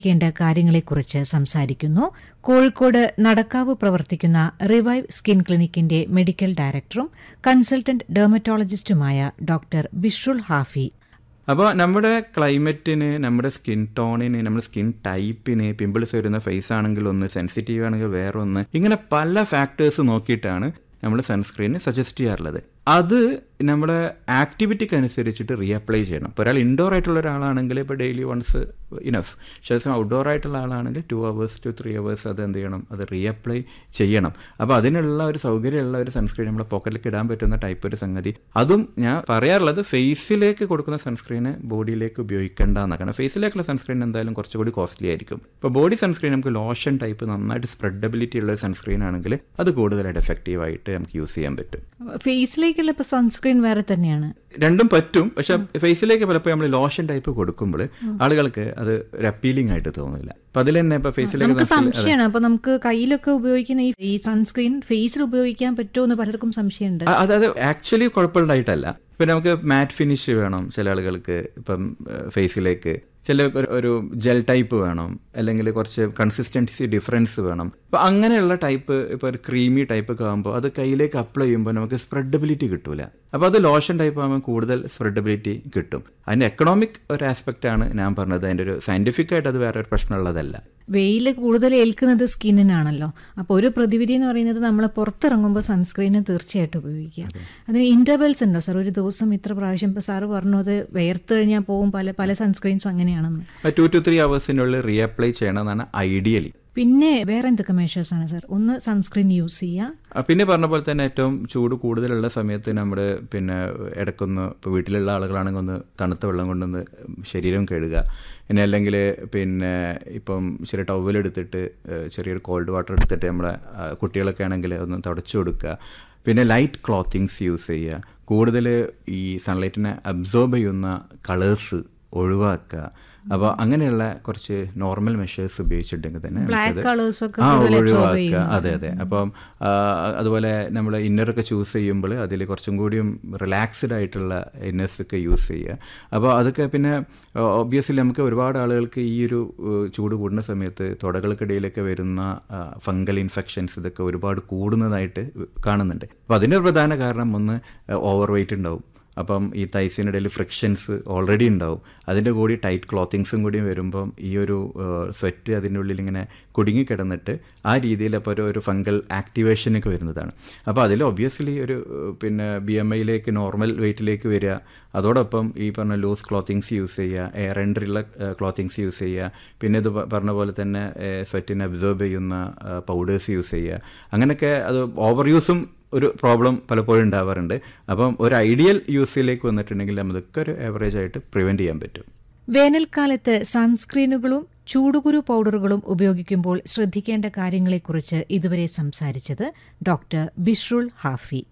ക്കേണ്ട കാര്യങ്ങളെക്കുറിച്ച് സംസാരിക്കുന്നു കോഴിക്കോട് നടക്കാവ് പ്രവർത്തിക്കുന്ന റിവൈവ് സ്കിൻ ക്ലിനിക്കിന്റെ മെഡിക്കൽ ഡയറക്ടറും കൺസൾട്ടന്റ് ഡെർമറ്റോളജിസ്റ്റുമായ ഡോക്ടർ ബിഷ്രുൾ ഹാഫി അപ്പോൾ നമ്മുടെ ക്ലൈമറ്റിന് നമ്മുടെ സ്കിൻ ടോണിന് നമ്മുടെ സ്കിൻ ടൈപ്പിന് പിമ്പിൾസ് വരുന്ന ഫേസ് ആണെങ്കിൽ ഒന്ന് സെൻസിറ്റീവ് ആണെങ്കിൽ വേറെ ഒന്ന് ഇങ്ങനെ പല ഫാക്ടേഴ്സ് നോക്കിയിട്ടാണ് നമ്മൾ സൺസ്ക്രീന് സജസ്റ്റ് ചെയ്യാറുള്ളത് അത് നമ്മുടെ ആക്ടിവിറ്റിക്ക് അനുസരിച്ചിട്ട് റീഅപ്ലൈ ചെയ്യണം ഇപ്പോൾ ഒരാൾ ഇൻഡോർ ആയിട്ടുള്ള ഒരാളാണെങ്കിൽ ഇപ്പോൾ ഡെയിലി വൺസ് ഇനഫ് ശേഷം ഔട്ട്ഡോർ ആയിട്ടുള്ള ആളാണെങ്കിൽ two hours two three hours അത് എന്ത് ചെയ്യണം അത് റീഅപ്ലൈ ചെയ്യണം അപ്പോൾ അതിനുള്ള ഒരു സൗകര്യമുള്ള ഒരു സൺസ്ക്രീൻ നമ്മുടെ പോക്കറ്റിലേക്ക് ഇടാൻ പറ്റുന്ന ടൈപ്പ് ഒരു സംഗതി അതും ഞാൻ പറയാറുള്ളത് ഫേസിലേക്ക് കൊടുക്കുന്ന സൺസ്ക്രീന് ബോഡിയിലേക്ക് ഉപയോഗിക്കേണ്ട എന്നാണ് കാരണം ഫേസിലേക്കുള്ള സൺസ്ക്രീൻ എന്തായാലും കുറച്ചുകൂടി കോസ്റ്റ്ലി ആയിരിക്കും ഇപ്പോൾ ബോഡി സൺസ്ക്രീൻ നമുക്ക് ലോഷൻ ടൈപ്പ് നന്നായിട്ട് സ്പ്രെഡബിലിറ്റി ഉള്ള സൺസ്ക്രീൻ ആണെങ്കിൽ അത് കൂടുതലായിട്ട് എഫക്റ്റീവ് ആയിട്ട് നമുക്ക് യൂസ് ചെയ്യാൻ പറ്റും ഫേസിലേക്കുള്ള ഇപ്പൊ സൺസ്ക്രീൻ വേറെ തന്നെയാണ് രണ്ടും പറ്റും പക്ഷെ ഫേസിലേക്ക് പലപ്പോഴും നമ്മൾ ലോഷൻ ടൈപ്പ് കൊടുക്കുമ്പോൾ ആളുകൾക്ക് അത് ഒരു അപ്പീലിംഗ് ആയിട്ട് തോന്നില്ല അപ്പൊ അതിൽ തന്നെ ഇപ്പൊ ഫേസിലേക്ക് നമുക്ക് സംശയമാണ് അപ്പൊ നമുക്ക് കയ്യിലൊക്കെ ഉപയോഗിക്കുന്ന ഈ ഈ സൺസ്ക്രീൻ ഫേസിൽ ഉപയോഗിക്കാൻ പറ്റുമോ എന്ന് പലർക്കും സംശയമുണ്ട് അ- അതായത് ആക്ച്വലി കുഴപ്പമുണ്ടായിട്ടല്ല ഇപ്പം നമുക്ക് മാറ്റ് ഫിനിഷ് വേണം ചില ആളുകൾക്ക് ഇപ്പം ഫേസിലേക്ക് ചില ഒരു- ഒരു ജെൽ ടൈപ്പ് വേണം അല്ലെങ്കിൽ കുറച്ച് കൺസിസ്റ്റൻസി ഡിഫറൻസ് വേണം അപ്പം അങ്ങനെയുള്ള ടൈപ്പ് ഇപ്പോൾ ഒരു ക്രീമി ടൈപ്പ് ഒക്കെ ആകുമ്പോൾ അത് കയ്യിലേക്ക് അപ്ലൈ ചെയ്യുമ്പോൾ നമുക്ക് സ്പ്രെഡബിലിറ്റി കിട്ടൂല അപ്പോൾ അത് ലോഷൻ ടൈപ്പ് ആകുമ്പോൾ കൂടുതൽ സ്പ്രെഡബിലിറ്റി കിട്ടും അതിൻ്റെ എക്കണോമിക് ഒരു ആസ്പെക്റ്റ് ആണ് ഞാൻ പറഞ്ഞത് അതിൻ്റെ ഒരു സയൻറ്റിഫിക് ആയിട്ട് അത് വേറെ ഒരു പ്രശ്നമുള്ളതല്ല വെയിൽ കൂടുതൽ ഏൽക്കുന്നത് സ്കിന്നിനാണല്ലോ അപ്പോൾ ഒരു പ്രതിവിധി എന്ന് പറയുന്നത് നമ്മൾ പുറത്തിറങ്ങുമ്പോൾ സൺസ്ക്രീന് തീർച്ചയായിട്ടും ഉപയോഗിക്കുക അതിന് ഇന്റർവെൽസ് ഉണ്ടോ സാർ ഒരു ദിവസം ഇത്ര പ്രാവശ്യം ഇപ്പോൾ സാറ് പറഞ്ഞു അത് വേർത്ത് കഴിഞ്ഞാൽ പോകും പല പല സൺസ്ക്രീൻസും അങ്ങനെയാണെന്ന് ടു ടു ത്രീ അവേഴ്സിനുള്ളിൽ റീഅപ്ലൈ ചെയ്യണമെന്നാണ് ഐഡിയലി പിന്നെ വേറെ എന്തൊക്കെ മെഷേഴ്സ് ആണ് സാർ ഒന്ന് സൺസ്ക്രീൻ യൂസ് ചെയ്യുക ആ, പിന്നെ പറഞ്ഞ പോലെ തന്നെ ഏറ്റവും ചൂട് കൂടുതലുള്ള സമയത്ത് നമ്മുടെ പിന്നെ ഇടയ്ക്കൊന്ന് ഇപ്പോൾ വീട്ടിലുള്ള ആളുകളാണെങ്കിൽ ഒന്ന് തണുത്ത വെള്ളം കൊണ്ടൊന്ന് ശരീരം കഴുകുക പിന്നെ അല്ലെങ്കിൽ പിന്നെ ഇപ്പം ചെറിയ ടവലെടുത്തിട്ട് ഏഹ്, ചെറിയൊരു കോൾഡ് വാട്ടർ എടുത്തിട്ട് നമ്മുടെ ആ, കുട്ടികളൊക്കെ ആണെങ്കിൽ ഒന്ന് തുടച്ചു കൊടുക്കുക പിന്നെ ലൈറ്റ് ക്ലോത്തിങ്സ് യൂസ് ചെയ്യുക കൂടുതൽ ഈ സൺലൈറ്റിനെ അബ്സോർബ് ചെയ്യുന്ന കളേഴ്സ് ഒഴിവാക്കുക അപ്പോൾ അങ്ങനെയുള്ള കുറച്ച് നോർമൽ മെഷേഴ്സ് ഉപയോഗിച്ചിട്ടുണ്ടെങ്കിൽ തന്നെ Black നമുക്കത് colours ഒക്കെ ആ കൂടുതൽ absorb ഒഴിവാക്കുക ചെയ്യുന്നത്. അതെ അതെ അപ്പം ആ, അതുപോലെ നമ്മൾ ഇന്നറൊക്കെ ചൂസ് ചെയ്യുമ്പോൾ അതിൽ കുറച്ചും കൂടിയും റിലാക്സ്ഡ് ആയിട്ടുള്ള ഇന്നേഴ്സ് ഒക്കെ യൂസ് ചെയ്യുക അപ്പോൾ അതൊക്കെ പിന്നെ ഒബ്വിയസ്ലി നമുക്ക് ഒരുപാട് ആളുകൾക്ക് ഈ ഒരു ഏഹ്, ചൂട് കൂടുന്ന സമയത്ത് തുടകൾക്കിടയിലൊക്കെ വരുന്ന ഫംഗൽ ഇൻഫെക്ഷൻസ് ഇതൊക്കെ ഒരുപാട് കൂടുന്നതായിട്ട് കാണുന്നുണ്ട് അപ്പോൾ അതിൻ്റെ ഒരു പ്രധാന കാരണം ഒന്ന് ഓവർ വെയിറ്റ് ഉണ്ടാവും അപ്പം ഈ തൈസിനിടയിൽ ഫ്രിക്ഷൻസ് ഓൾറെഡി ഉണ്ടാവും അതിൻ്റെ കൂടി ടൈറ്റ് ക്ലോത്തിങ്സും കൂടി വരുമ്പം ഈ ഒരു സ്വെറ്റ് അതിൻ്റെ ഉള്ളിൽ ഇങ്ങനെ കുടുങ്ങി കിടന്നിട്ട് ആ രീതിയിൽ അപ്പോൾ ഒരു ഒരു ഫംഗൽ ആക്ടിവേഷനൊക്കെ വരുന്നതാണ് അപ്പോൾ അതിൽ ഒബ്വിയസ്ലി ഒരു ഏഹ്, പിന്നെ ബി എം ഐയിലേക്ക് നോർമൽ വെയിറ്റിലേക്ക് വരിക അതോടൊപ്പം ഈ പറഞ്ഞ ലൂസ് ക്ലോത്തിങ്സ് യൂസ് ചെയ്യുക എയർ എൻട്രിയുള്ള ക്ലോത്തിങ്സ് യൂസ് ചെയ്യുക പിന്നെ ഇത് പ- പറഞ്ഞ പോലെ തന്നെ സ്വെറ്റിനെ അബ്സോർബ് ചെയ്യുന്ന പൗഡേഴ്സ് യൂസ് ചെയ്യുക അങ്ങനെയൊക്കെ അത് ഓവർ യൂസും ഒരു പ്രോബ്ലം പലപ്പോഴും ഉണ്ടാവാറുണ്ട് അപ്പം ഒരു ഐഡിയൽ യൂസിലേക്ക് വന്നിട്ടുണ്ടെങ്കിൽ നമുക്കൊക്കെ ഒരു ആവറേജ് ആയിട്ട് പ്രിവെൻറ്റ് ചെയ്യാൻ പറ്റും വേനൽക്കാലത്ത് സൺസ്ക്രീനുകളും ചൂടുകുരു പൗഡറുകളും ഉപയോഗിക്കുമ്പോൾ ശ്രദ്ധിക്കേണ്ട കാര്യങ്ങളെക്കുറിച്ച് ഇതുവരെ സംസാരിച്ചത് doctor Bishrul Hafi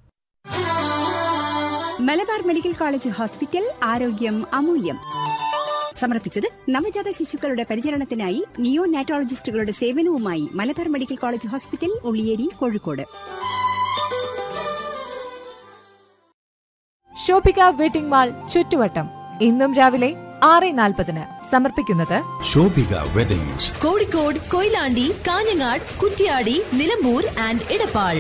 Malabar medical college hospital ആരോഗ്യം അമൂല്യം സമർപ്പിച്ചത് നവജാത ശിശുക്കളുടെ പരിചരണത്തിനായി നിയോ നാറ്റോളജിസ്റ്റുകളുടെ സേവനവുമായി മലബാർ medical college hospital Ulliyeri Kozhikode Shobhika wedding mall ചുറ്റുവട്ടം ഇന്നും രാവിലെ ആറ് നാൽപ്പതിന് സമർപ്പിക്കുന്നത് Shobhika weddings Kozhikode Koyilandy Kanhangad Kuttiady Nilambur and Edappal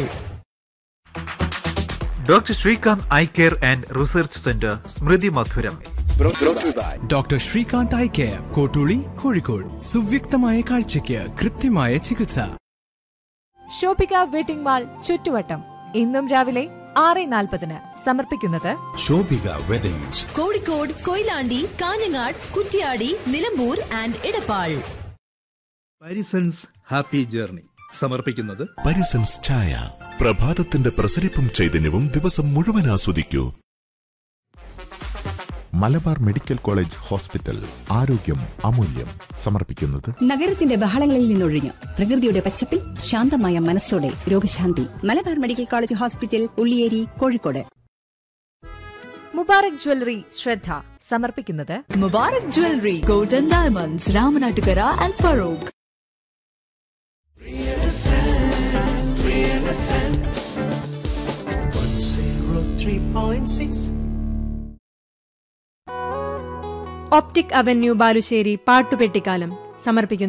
doctor Srikanth eye care and research centre സ്മൃതി മധുരം doctor Srikanth eye care Kottooli Kozhikode സുവ്യക്തമായ കാഴ്ചയ്ക്ക് കൃത്യമായ ചികിത്സ ഷോപ്പിക വെഡിംഗ് മാൾ ചുറ്റുവട്ടം ഇന്നും രാവിലെ ആറ് നാൽപ്പതിന് സമർപ്പിക്കുന്നത് Shobhika weddings Kozhikode Koyilandy Kanhangad Kuttiady Nilambur and Edappal Parisons happy journey സമർപ്പിക്കുന്നത് പരിസൻസ് ചായ പ്രഭാതത്തിന്റെ പ്രസരിപ്പും ചൈതന്യവും ദിവസം മുഴുവൻ ആസ്വദിക്കൂ മലബാർ മെഡിക്കൽ കോളേജ് ഹോസ്പിറ്റൽ ആരോഗ്യം അമൂല്യം സമർപ്പിക്കുന്നത് നഗരത്തിന്റെ ബഹളങ്ങളിൽ നിന്നൊഴിഞ്ഞ് പ്രകൃതിയുടെ പച്ചപ്പിൽ ശാന്തമായ മനസ്സോടെ രോഗശാന്തി Malabar medical college hospital Ulliyeri Kozhikode Mubarak jewellery ശ്രദ്ധ സമർപ്പിക്കുന്നത് Mubarak jewellery golden diamonds Ramanattukara and Farook optic avenue Balussery പാട്ടുപെട്ടിക്കാലം സമർപ്പിക്കുന്നു